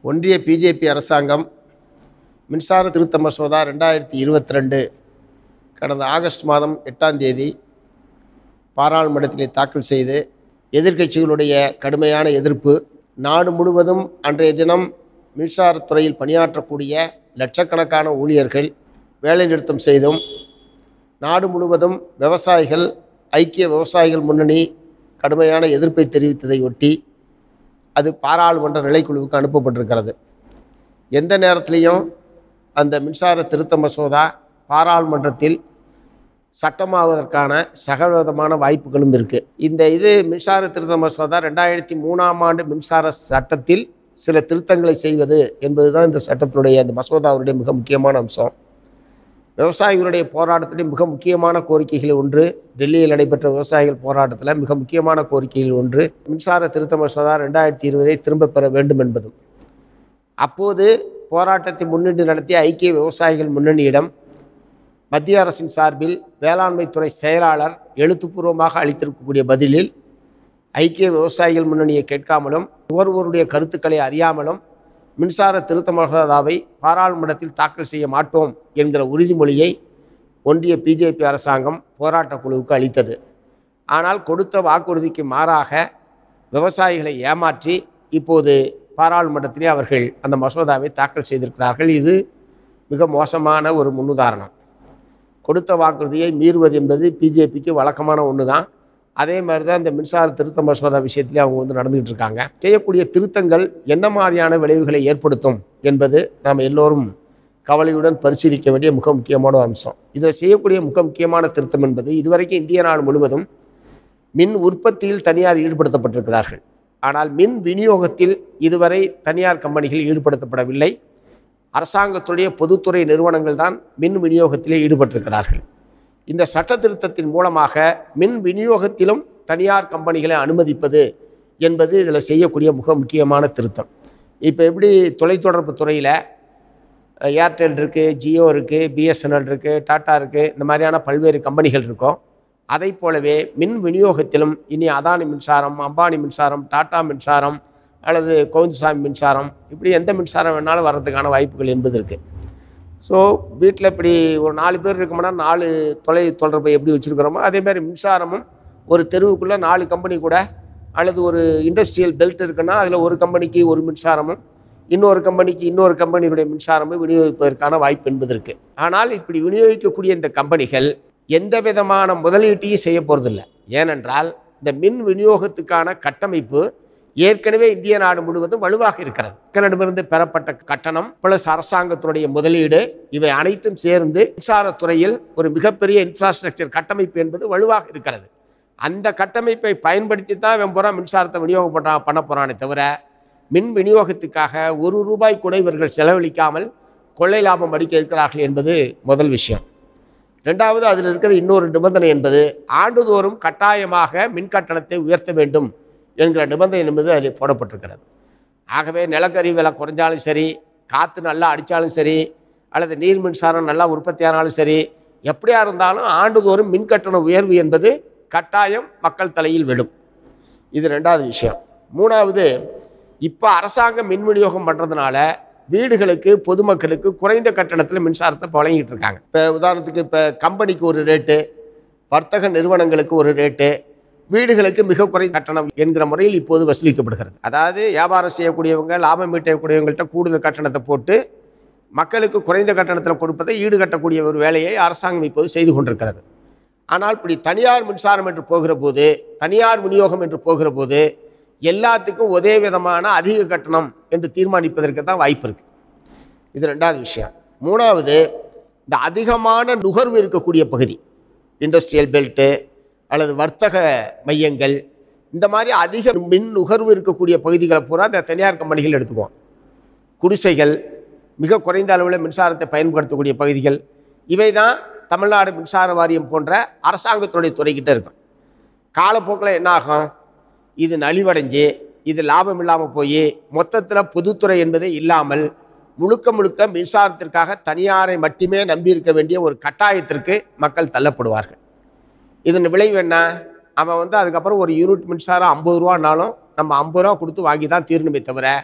ஒன்றிய பிஜேபி அரசாங்கம் மின்சார திருத்த மசோதா ரெண்டாயிரத்தி இருபத்தி ரெண்டு கடந்த ஆகஸ்ட் மாதம் எட்டாம் தேதி பாராளுமன்றத்திலே தாக்கல் செய்து எதிர்க்கட்சிகளுடைய கடுமையான எதிர்ப்பு நாடு முழுவதும் அன்றைய தினம் மின்சாரத்துறையில் பணியாற்றக்கூடிய லட்சக்கணக்கான ஊழியர்கள் வேலைநிறுத்தம் செய்தும் நாடு முழுவதும் விவசாயிகள் ஐக்கிய விவசாயிகள் முன்னணி கடுமையான எதிர்ப்பை தெரிவித்ததை ஒட்டி அது பாராளுமன்ற நிலைக்குழுவுக்கு அனுப்பப்பட்டிருக்கிறது எந்த நேரத்திலையும் அந்த மின்சார திருத்த மசோதா பாராளுமன்றத்தில் சட்டமாவதற்கான சகலவிதமான வாய்ப்புகளும் இருக்குது இந்த இது மின்சார திருத்த மசோதா ரெண்டாயிரத்தி மூணாம் ஆண்டு மின்சார சட்டத்தில் சில திருத்தங்களை செய்வது என்பது தான் இந்த சட்டத்தினுடைய இந்த மசோதாவுடைய மிக முக்கியமான அம்சம் விவசாயிகளுடைய போராட்டத்திலே மிக முக்கியமான கோரிக்கைகள் ஒன்று டெல்லியில் நடைபெற்ற விவசாயிகள் போராட்டத்தில் மிக முக்கியமான கோரிக்கைகள் ஒன்று மின்சார திருத்த மசோதா ரெண்டாயிரத்தி இருபதை திரும்பப் பெற வேண்டும் என்பதும் அப்போது போராட்டத்தை முன்னின்று நடத்திய ஐக்கிய விவசாயிகள் முன்னணியிடம் மத்திய அரசின் சார்பில் வேளாண்மைத்துறை செயலாளர் எழுத்துப்பூர்வமாக அளித்திருக்கக்கூடிய பதிலில் ஐக்கிய விவசாயிகள் முன்னணியை கேட்காமலும் நுகர்வோருடைய கருத்துக்களை அறியாமலும் மின்சார திருத்த மசோதாவை பாராளுமன்றத்தில் தாக்கல் செய்ய மாட்டோம் என்கிற உறுதிமொழியை ஒன்றிய பிஜேபி அரசாங்கம் போராட்டக் குழுவுக்கு அளித்தது ஆனால் கொடுத்த வாக்குறுதிக்கு மாறாக விவசாயிகளை ஏமாற்றி இப்போது பாராளுமன்றத்திலே அவர்கள் அந்த மசோதாவை தாக்கல் செய்திருக்கிறார்கள் இது மிக மோசமான ஒரு முன்னுதாரணம் கொடுத்த வாக்குறுதியை மீறுவது என்பது பிஜேபிக்கு வழக்கமான ஒன்று தான் அதே மாதிரி தான் இந்த மின்சார திருத்த மசோதா விஷயத்திலே அவங்க வந்து நடந்துகிட்டு இருக்காங்க செய்யக்கூடிய திருத்தங்கள் என்ன மாதிரியான விளைவுகளை ஏற்படுத்தும் என்பது நாம் எல்லோரும் கவலையுடன் பரிசீலிக்க வேண்டிய மிக முக்கியமான ஒரு அம்சம் இதை செய்யக்கூடிய மிக முக்கியமான திருத்தம் என்பது இதுவரைக்கும் இந்திய நாடு முழுவதும் மின் உற்பத்தியில் தனியார் ஈடுபடுத்தப்பட்டிருக்கிறார்கள் ஆனால் மின் விநியோகத்தில் இதுவரை தனியார் கம்பெனிகள் ஈடுபடுத்தப்படவில்லை அரசாங்கத்துடைய பொதுத்துறை நிறுவனங்கள் தான் மின் விநியோகத்திலே ஈடுபட்டிருக்கிறார்கள் இந்த சட்ட திருத்தத்தின் மூலமாக மின் விநியோகத்திலும் தனியார் கம்பெனிகளை அனுமதிப்பது என்பது இதில் செய்யக்கூடிய மிக முக்கியமான திருத்தம் இப்போ எப்படி தொலைத்தொடர்பு துறையில் ஏர்டெல் இருக்குது ஜியோ இருக்குது பிஎஸ்என்எல் இருக்குது டாட்டா இருக்குது இந்த மாதிரியான பல்வேறு கம்பெனிகள் இருக்கும் அதை போலவே மின் விநியோகத்திலும் இனி அதானி மின்சாரம் அம்பானி மின்சாரம் டாட்டா மின்சாரம் அல்லது கோவிந்தசாமி மின்சாரம் இப்படி எந்த மின்சாரம் வேணாலும் வர்றதுக்கான வாய்ப்புகள் என்பது இருக்குது ஸோ வீட்டில் இப்படி ஒரு நாலு பேர் இருக்கோம்னா நாலு தொலை தொடர்பை எப்படி வச்சுருக்கிறோமோ அதேமாதிரி மின்சாரமும் ஒரு தெருவுக்குள்ளே நாலு கம்பெனி கூட அல்லது ஒரு இண்டஸ்ட்ரியல் பெல்ட் இருக்குன்னா அதில் ஒரு கம்பெனிக்கு ஒரு மின்சாரமும் இன்னொரு கம்பெனிக்கு இன்னொரு கம்பெனியுடைய மின்சாரமும் விநியோகிப்பதற்கான வாய்ப்பு என்பது இருக்குது ஆனால் இப்படி விநியோகிக்கக்கூடிய இந்த கம்பெனிகள் எந்த விதமான முதலீட்டையும் செய்ய போகிறதில்ல ஏனென்றால் இந்த மின் விநியோகத்துக்கான கட்டமைப்பு ஏற்கனவே இந்திய நாடு முழுவதும் வலுவாக இருக்கிறது மக்களிடமிருந்து பெறப்பட்ட கட்டணம் பிளஸ் அரசாங்கத்தினுடைய முதலீடு இவை அனைத்தும் சேர்ந்து மின்சாரத்துறையில் ஒரு மிகப்பெரிய இன்ஃப்ராஸ்ட்ரக்சர் கட்டமைப்பு என்பது வலுவாக இருக்கிறது அந்த கட்டமைப்பை பயன்படுத்தி தான் இவன் பூரா மின்சாரத்தை விநியோகம் பண்ண பண்ண போகிறானே தவிர மின் விநியோகத்துக்காக ஒரு ரூபாய் கூட இவர்கள் செலவழிக்காமல் கொள்ளை லாபம் அடிக்க இருக்கிறார்கள் என்பது முதல் விஷயம் ரெண்டாவது அதில் இருக்கிற இன்னொரு நிபந்தனை என்பது ஆண்டுதோறும் கட்டாயமாக மின் கட்டணத்தை உயர்த்த வேண்டும் என்கிற நிபந்தனை என்பது அதில் போடப்பட்டிருக்கிறது ஆகவே நிலக்கரி விலை குறைஞ்சாலும் சரி காற்று நல்லா அடித்தாலும் சரி அல்லது நீர் மின்சாரம் நல்லா உற்பத்தியானாலும் சரி எப்படியா இருந்தாலும் ஆண்டுதோறும் மின் கட்டண உயர்வு என்பது கட்டாயம் மக்கள் தலையில் விடும் இது ரெண்டாவது விஷயம் மூணாவது இப்போ அரசாங்கம் மின் விநியோகம் பண்ணுறதுனால வீடுகளுக்கு பொதுமக்களுக்கு குறைந்த கட்டணத்தில் மின்சாரத்தை இப்போ வழங்கிட்டு இருக்காங்க இப்போ உதாரணத்துக்கு இப்போ கம்பெனிக்கு ஒரு ரேட்டு வர்த்தக நிறுவனங்களுக்கு ஒரு ரேட்டு வீடுகளுக்கு மிக குறைந்த கட்டணம் என்கிற முறையில் இப்போது வசூலிக்கப்படுகிறது அதாவது வியாபாரம் செய்யக்கூடியவங்க லாபம் ஈட்டக்கூடியவங்கள்ட்ட கூடுதல் கட்டணத்தை போட்டு மக்களுக்கு குறைந்த கட்டணத்தில் கொடுப்பதை ஈடுகட்டக்கூடிய ஒரு வேலையை அரசாங்கம் இப்போது செய்து கொண்டிருக்கிறது ஆனால் இப்படி தனியார் மின்சாரம் என்று போகிற போது தனியார் விநியோகம் என்று போகிற போது எல்லாத்துக்கும் ஒரே விதமான அதிக கட்டணம் என்று தீர்மானிப்பதற்கு தான் வாய்ப்பு இருக்குது இது ரெண்டாவது விஷயம் மூணாவது இந்த அதிகமான நுகர்வு இருக்கக்கூடிய பகுதி இண்டஸ்ட்ரியல் பெல்ட்டு அல்லது வர்த்தக மையங்கள் இந்த மாதிரி அதிக மின் நுகர்வு இருக்கக்கூடிய பகுதிகளை பூரா இந்த தனியார் கம்பெனிகள் எடுத்துக்குவோம் குடிசைகள் மிக குறைந்த அளவில் மின்சாரத்தை பயன்படுத்தக்கூடிய பகுதிகள் இவை தான் தமிழ்நாடு மின்சார வாரியம் போன்ற அரசாங்கத்தினுடைய துறைக்கிட்ட இருக்கும் காலப்போக்கில் என்ன ஆகும் இது நலிவடைஞ்சு இது லாபம் இல்லாமல் போய் மொத்தத்தில் பொதுத்துறை என்பதே இல்லாமல் முழுக்க முழுக்க மின்சாரத்திற்காக தனியாரை மட்டுமே நம்பியிருக்க வேண்டிய ஒரு கட்டாயத்திற்கு மக்கள் தள்ளப்படுவார்கள் இதன் விளைவு என்ன அவன் வந்து அதுக்கப்புறம் ஒரு யூனிட் மின்சாரம் ஐம்பது ரூபானாலும் நம்ம ஐம்பது ரூபா கொடுத்து வாங்கி தான் தீரணுமே தவிர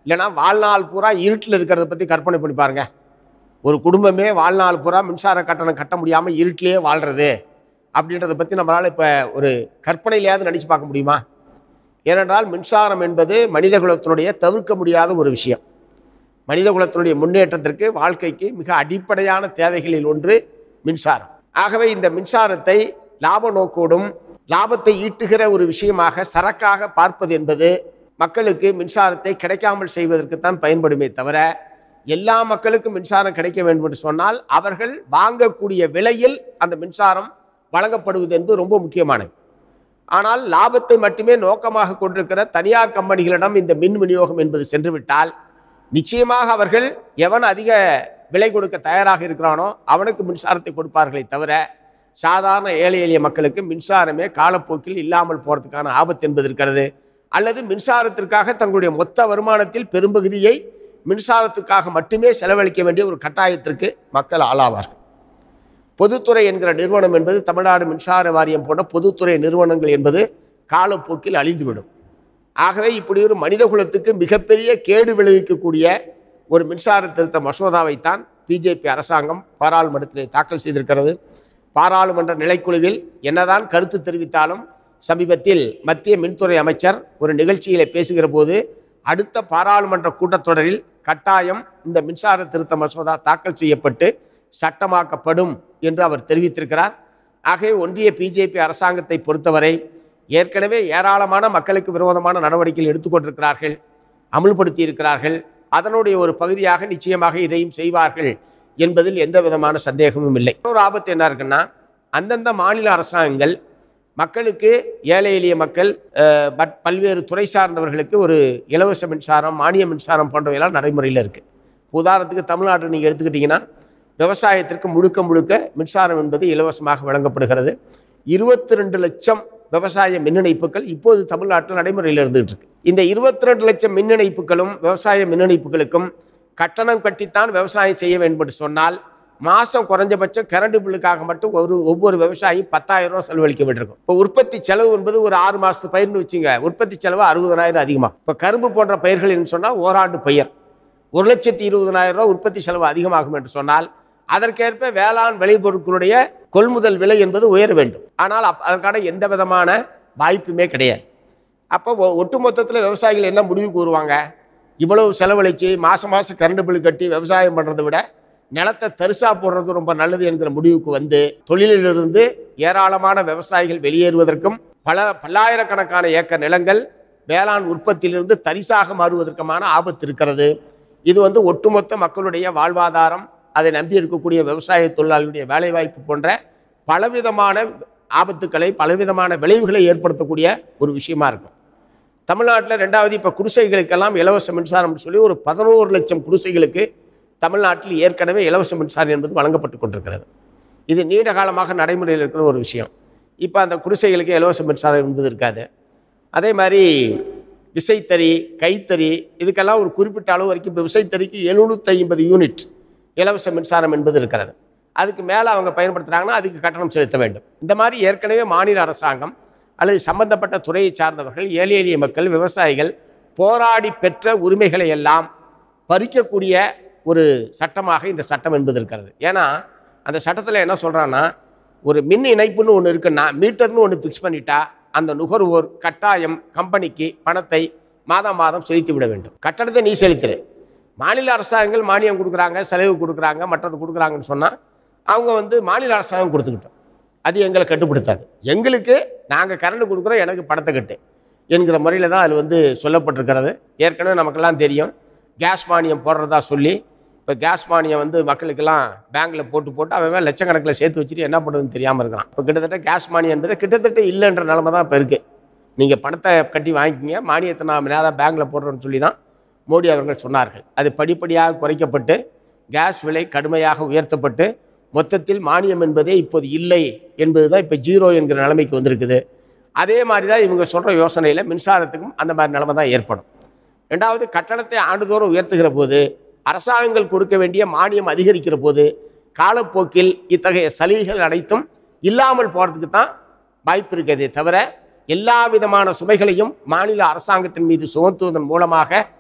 இல்லைன்னா வாழ்நாள் பூரா இருட்டில் இருக்கிறத பற்றி கற்பனை பண்ணி பாருங்க ஒரு குடும்பமே வாழ்நாள் பூரா மின்சார கட்டணம் கட்ட முடியாமல் இருட்டிலேயே வாழ்கிறது அப்படின்றத பற்றி நம்மளால் இப்போ ஒரு கற்பனையிலையாவது நினச்சி பார்க்க முடியுமா ஏனென்றால் மின்சாரம் என்பது மனித குலத்தினுடைய தவிர்க்க முடியாத ஒரு விஷயம் மனித குலத்தினுடைய முன்னேற்றத்திற்கு வாழ்க்கைக்கு மிக அடிப்படையான தேவைகளில் ஒன்று மின்சாரம் ஆகவே இந்த மின்சாரத்தை லாப நோக்கோடும் லாபத்தை ஈட்டுகிற ஒரு விஷயமாக சரக்காக பார்ப்பது என்பது மக்களுக்கு மின்சாரத்தை கிடைக்காமல் செய்வதற்குத்தான் பயன்படுமே தவிர எல்லா மக்களுக்கும் மின்சாரம் கிடைக்க வேண்டும் என்று சொன்னால் அவர்கள் வாங்கக்கூடிய விலையில் அந்த மின்சாரம் வழங்கப்படுவது என்பது ரொம்ப முக்கியமானது ஆனால் லாபத்தை மட்டுமே நோக்கமாக கொண்டிருக்கிற தனியார் கம்பெனிகளிடம் இந்த மின் விநியோகம் என்பது சென்றுவிட்டால் நிச்சயமாக அவர்கள் எவன் அதிக விலை கொடுக்க தயாராக இருக்கிறானோ அவனுக்கு மின்சாரத்தை கொடுப்பார்களே தவிர சாதாரண ஏழை எளிய மக்களுக்கு மின்சாரமே காலப்போக்கில் இல்லாமல் போகிறதுக்கான ஆபத்து என்பது இருக்கிறது அல்லது மின்சாரத்திற்காக தங்களுடைய மொத்த வருமானத்தில் பெரும்பகுதியை மின்சாரத்துக்காக மட்டுமே செலவழிக்க வேண்டிய ஒரு கட்டாயத்திற்கு மக்கள் ஆளாவார்கள் பொதுத்துறை என்கிற நிறுவனம் என்பது தமிழ்நாடு மின்சார வாரியம் போன்ற பொதுத்துறை நிறுவனங்கள் என்பது காலப்போக்கில் அழிந்துவிடும் ஆகவே இப்படி ஒரு மனித குலத்துக்கு மிகப்பெரிய கேடு விளைவிக்கக்கூடிய ஒரு மின்சார திருத்த மசோதாவைத்தான் பிஜேபி அரசாங்கம் பாராளுமன்றத்திலே தாக்கல் செய்திருக்கிறது பாராளுமன்ற நிலைக்குழுவில் என்னதான் கருத்து தெரிவித்தாலும் சமீபத்தில் மத்திய மின்துறை அமைச்சர் ஒரு நிகழ்ச்சியிலே பேசுகிற போது அடுத்த பாராளுமன்ற கூட்டத்தொடரில் கட்டாயம் இந்த மின்சார திருத்த மசோதா தாக்கல் செய்யப்பட்டு சட்டமாக்கப்படும் என்று அவர் தெரிவித்திருக்கிறார் ஆகவே ஒன்றிய பிஜேபி அரசாங்கத்தை பொறுத்தவரை ஏற்கனவே ஏராளமான மக்களுக்கு விரோதமான நடவடிக்கைகள் எடுத்துக்கொண்டிருக்கிறார்கள் அமுல்படுத்தி இருக்கிறார்கள் அதனுடைய ஒரு பகுதியாக நிச்சயமாக இதையும் செய்வார்கள் என்பதில் எந்த விதமான சந்தேகமும் இல்லை ஒரு ஆபத்து என்ன இருக்குன்னா அந்தந்த மாநில அரசாங்கங்கள் மக்களுக்கு ஏழை எளிய மக்கள் அஹ், பட் பல்வேறு துறை சார்ந்தவர்களுக்கு ஒரு இலவச மின்சாரம் மானிய மின்சாரம் போன்றவையெல்லாம் நடைமுறையில் இருக்குது உதாரணத்துக்கு தமிழ்நாட்டை நீங்கள் எடுத்துக்கிட்டிங்கன்னா விவசாயத்திற்கு முழுக்க முழுக்க மின்சாரம் என்பது இலவசமாக வழங்கப்படுகிறது இருபத்தி ரெண்டு லட்சம் விவசாய மின் இணைப்புகள் இப்போது தமிழ்நாட்டில் நடைமுறையில் இருந்துகிட்டு இருக்கு இந்த இருபத்தி ரெண்டு லட்சம் மின் இணைப்புகளும் விவசாய மின் இணைப்புகளுக்கும் கட்டணம் கட்டித்தான் விவசாயம் செய்ய வேண்டும் என்று சொன்னால் மாதம் குறைஞ்சபட்சம் கரண்ட் பில்லுக்காக மட்டும் ஒரு ஒவ்வொரு விவசாயி பத்தாயிரம் ரூபா செலவழிக்க வேண்டியிருக்கும் இப்போ உற்பத்தி செலவு என்பது ஒரு ஆறு மாதத்து பயிர்னு வச்சுங்க உற்பத்தி செலவு அறுபதனாயிரம் அதிகமாக இப்போ கரும்பு போன்ற பயிர்கள் சொன்னால் ஓராண்டு பயிர் ஒரு லட்சத்தி இருபதனாயிரம் ரூபாய் உற்பத்தி செலவு அதிகமாகும் என்று சொன்னால் அதற்கேற்ப வேளாண் விளைபொருட்களுடைய கொள்முதல் விலை என்பது உயர வேண்டும் ஆனால் அப் அதற்கான எந்த விதமான வாய்ப்புமே கிடையாது அப்போ ஒ- ஒட்டுமொத்தத்தில் விவசாயிகள் என்ன முடிவு கூறுவாங்க இவ்வளவு செலவழித்து மாதம் மாதம் கரண்ட் பில் கட்டி விவசாயம் பண்ணுறதை விட நிலத்தை தரிசா போடுறது ரொம்ப நல்லது என்கிற முடிவுக்கு வந்து தொழிலிலிருந்து ஏராளமான விவசாயிகள் வெளியேறுவதற்கும் பல பல்லாயிரக்கணக்கான ஏக்கர் நிலங்கள் வேளாண் உற்பத்தியிலிருந்து தரிசாக மாறுவதற்குமான ஆபத்து இருக்கிறது இது வந்து ஒட்டுமொத்த மக்களுடைய வாழ்வாதாரம் அதை நம்பி இருக்கக்கூடிய விவசாய தொழிலாளர்களுடைய வேலைவாய்ப்பு போன்ற பலவிதமான ஆபத்துக்களை பலவிதமான விளைவுகளை ஏற்படுத்தக்கூடிய ஒரு விஷயமா இருக்கும் தமிழ்நாட்டில் ரெண்டாவது இப்போ குடிசைகளுக்கெல்லாம் இலவச மின்சாரம்னு சொல்லி ஒரு பதினோரு லட்சம் குடிசைகளுக்கு தமிழ்நாட்டில் ஏற்கனவே இலவச மின்சாரம் என்பது வழங்கப்பட்டு கொண்டிருக்கிறது இது நீண்ட காலமாக நடைமுறையில் இருக்கிற ஒரு விஷயம் இப்போ அந்த குடிசைகளுக்கு இலவச மின்சாரம் என்பது இருக்காது அதே மாதிரி விசைத்தறி கைத்தறி இதுக்கெல்லாம் ஒரு குறிப்பிட்ட அளவு வரைக்கும் இப்போ விசைத்தறிக்கு எழுநூற்றி ஐம்பது யூனிட் இலவச மின்சாரம் என்பது இருக்கிறது அதுக்கு மேலே அவங்க பயன்படுத்துகிறாங்கன்னா அதுக்கு கட்டணம் செலுத்த வேண்டும் இந்த மாதிரி ஏற்கனவே மாநில அரசாங்கம் அல்லது சம்பந்தப்பட்ட துறையை சார்ந்தவர்கள் ஏழை எளிய மக்கள் விவசாயிகள் போராடி பெற்ற உரிமைகளை எல்லாம் பறிக்கக்கூடிய ஒரு சட்டமாக இந்த சட்டம் என்பது இருக்கிறது ஏன்னா அந்த சட்டத்தில் என்ன சொல்கிறான்னா ஒரு மின் இணைப்புன்னு ஒன்று இருக்குன்னா மீட்டர்னு ஒன்று ஃபிக்ஸ் பண்ணிட்டா அந்த நுகர்வோர் கட்டாயம் கம்பெனிக்கு பணத்தை மாதம் மாதம் செலுத்தி விட வேண்டும் கட்டணத்தை நீ செலுத்துரு மாநில அரசாங்கங்கள் மானியம் கொடுக்குறாங்க செலவு கொடுக்குறாங்க மற்றது கொடுக்குறாங்கன்னு சொன்னால் அவங்க வந்து மாநில அரசாங்கம் கொடுத்துக்கிட்டோம் அது எங்களை கட்டுப்படுத்தாது எங்களுக்கு நாங்கள் கரண்ட் கொடுக்குறோம் எனக்கு பணத்தை கட்டு என்கிற முறையில் தான் அது வந்து சொல்லப்பட்டிருக்கிறது ஏற்கனவே நமக்கெல்லாம் தெரியும் கேஸ் மானியம் போடுறதா சொல்லி இப்போ கேஸ் மானியம் வந்து மக்களுக்கெல்லாம் பேங்க்கில் போட்டு போட்டு அவன் அவன் லட்சக்கணக்கில் சேர்த்து வச்சுட்டு என்ன பண்ணுறதுன்னு தெரியாமல் இருக்கிறான் இப்போ கிட்டத்தட்ட கேஸ் மானியம் என்பது கிட்டத்தட்ட இல்லைன்ற நிலமை தான் இப்போ இருக்குது நீங்கள் பணத்தை கட்டி வாங்கிக்கிங்க மானியத்தை நான் நேராக பேங்க்கில் போடுறேன்னு சொல்லி தான் மோடி அவர்கள் சொன்னார்கள் அது படிப்படியாக குறைக்கப்பட்டு கேஸ் விலை கடுமையாக உயர்த்தப்பட்டு மொத்தத்தில் மானியம் என்பதே இப்போது இல்லை என்பது தான் இப்போ ஜீரோ என்கிற நிலைமைக்கு வந்திருக்குது அதே மாதிரி தான் இவங்க சொல்கிற யோசனையில் மின்சாரத்துக்கும் அந்த மாதிரி நிலைமை தான் ஏற்படும் ரெண்டாவது கட்டணத்தை ஆண்டுதோறும் உயர்த்துகிற போது அரசாங்கங்கள் கொடுக்க வேண்டிய மானியம் அதிகரிக்கிற போது காலப்போக்கில் இத்தகைய சலுகைகள் அனைத்தும் இல்லாமல் போகிறதுக்கு தான் வாய்ப்பு இருக்கிறதே தவிர எல்லா விதமான சுமைகளையும் மாநில அரசாங்கத்தின் மீது சுமத்துவதன் மூலமாக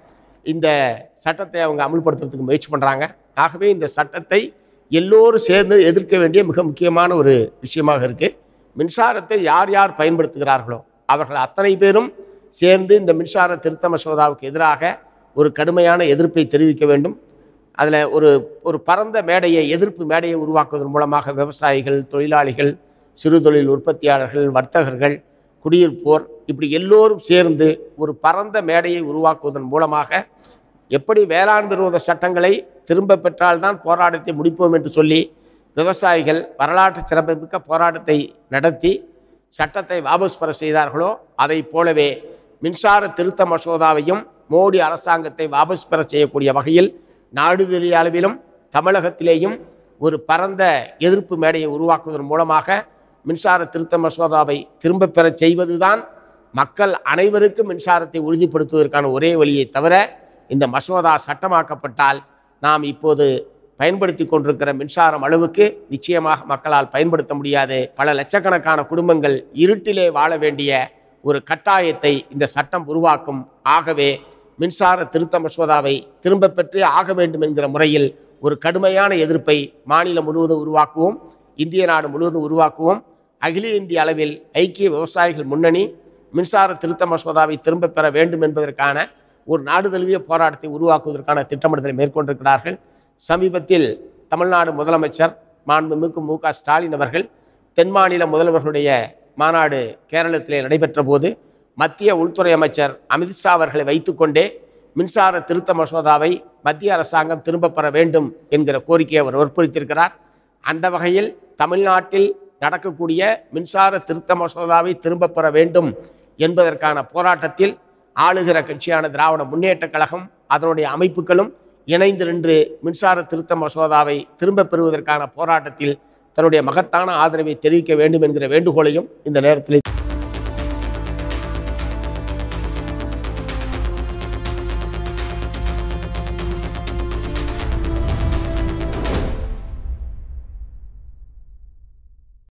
இந்த சட்டத்தை அவங்க அமுல்படுத்துறதுக்கு முயற்சி பண்ணுறாங்க ஆகவே இந்த சட்டத்தை எல்லோரும் சேர்ந்து எதிர்க்க வேண்டிய மிக முக்கியமான ஒரு விஷயமாக இருக்குது மின்சாரத்தை யார் யார் பயன்படுத்துகிறார்களோ அவர்கள் அத்தனை பேரும் சேர்ந்து இந்த மின்சார திருத்த மசோதாவுக்கு எதிராக ஒரு கடுமையான எதிர்ப்பை தெரிவிக்க வேண்டும் அதில் ஒரு ஒரு பரந்த மேடையை எதிர்ப்பு மேடையை உருவாக்குவதன் மூலமாக விவசாயிகள் தொழிலாளிகள் சிறு தொழில் உற்பத்தியாளர்கள் வர்த்தகர்கள் குடியிருப்போர் இப்படி எல்லோரும் சேர்ந்து ஒரு பரந்த மேடையை உருவாக்குவதன் மூலமாக எப்படி வேளாண் விரோத சட்டங்களை திரும்ப பெற்றால்தான் போராட்டத்தை முடிப்போம் என்று சொல்லி விவசாயிகள் வரலாற்று சிறப்புமிக்க போராட்டத்தை நடத்தி சட்டத்தை வாபஸ் பெற செய்தார்களோ அதைப் போலவே மின்சார திருத்த மசோதாவையும் மோடி அரசாங்கத்தை வாபஸ் பெற செய்யக்கூடிய வகையில் நாடுதழிய அளவிலும் தமிழகத்திலேயும் ஒரு பரந்த எதிர்ப்பு மேடையை உருவாக்குவதன் மூலமாக மின்சார திருத்த மசோதாவை திரும்பப் பெறச் செய்வதுதான் மக்கள் அனைவருக்கும் மின்சாரத்தை உறுதிப்படுத்துவதற்கான ஒரே வழியை தவிர இந்த மசோதா சட்டமாக்கப்பட்டால் நாம் இப்போது பயன்படுத்தி கொண்டிருக்கிற மின்சாரம் அளவுக்கு நிச்சயமாக மக்களால் பயன்படுத்த முடியாது பல லட்சக்கணக்கான குடும்பங்கள் இருட்டிலே வாழ வேண்டிய ஒரு கட்டாயத்தை இந்த சட்டம் உருவாக்கும் ஆகவே மின்சார திருத்த மசோதாவை திரும்ப பெற்றே ஆக வேண்டும் என்கிற முறையில் ஒரு கடுமையான எதிர்ப்பை மாநிலம் முழுவதும் உருவாக்குவோம் இந்திய நாடு முழுவதும் உருவாக்குவோம் அகில இந்திய அளவில் ஐக்கிய விவசாயிகள் முன்னணி மின்சார திருத்த மசோதாவை திரும்பப் பெற வேண்டும் என்பதற்கான ஒரு நாடு தழுவிய போராட்டத்தை உருவாக்குவதற்கான திட்டமிடுதலை மேற்கொண்டிருக்கிறார்கள் சமீபத்தில் தமிழ்நாடு முதலமைச்சர் மாண்புமிகு மு க ஸ்டாலின் அவர்கள் தென் மாநில முதல்வர்களுடைய மாநாடு கேரளத்திலே நடைபெற்ற போது மத்திய உள்துறை அமைச்சர் அமித்ஷா அவர்களை வைத்துக்கொண்டே மின்சார திருத்த மசோதாவை மத்திய அரசாங்கம் திரும்பப் பெற வேண்டும் என்கிற கோரிக்கையை அவர் வற்புறுத்தியிருக்கிறார் அந்த வகையில் தமிழ்நாட்டில் நடக்கக்கூடிய மின்சார திருத்த மசோதாவை திரும்பப் பெற வேண்டும் என்பதற்கான போராட்டத்தில் ஆளுகிற கட்சியான திராவிட முன்னேற்றக் கழகம் அதனுடைய அமைப்புகளும் இணைந்து நின்று மின்சார திருத்த மசோதாவை திரும்பப் பெறுவதற்கான போராட்டத்தில் தன்னுடைய மகத்தான ஆதரவை தெரிவிக்க வேண்டும் என்கிற வேண்டுகோளையும் இந்த நேரத்தில்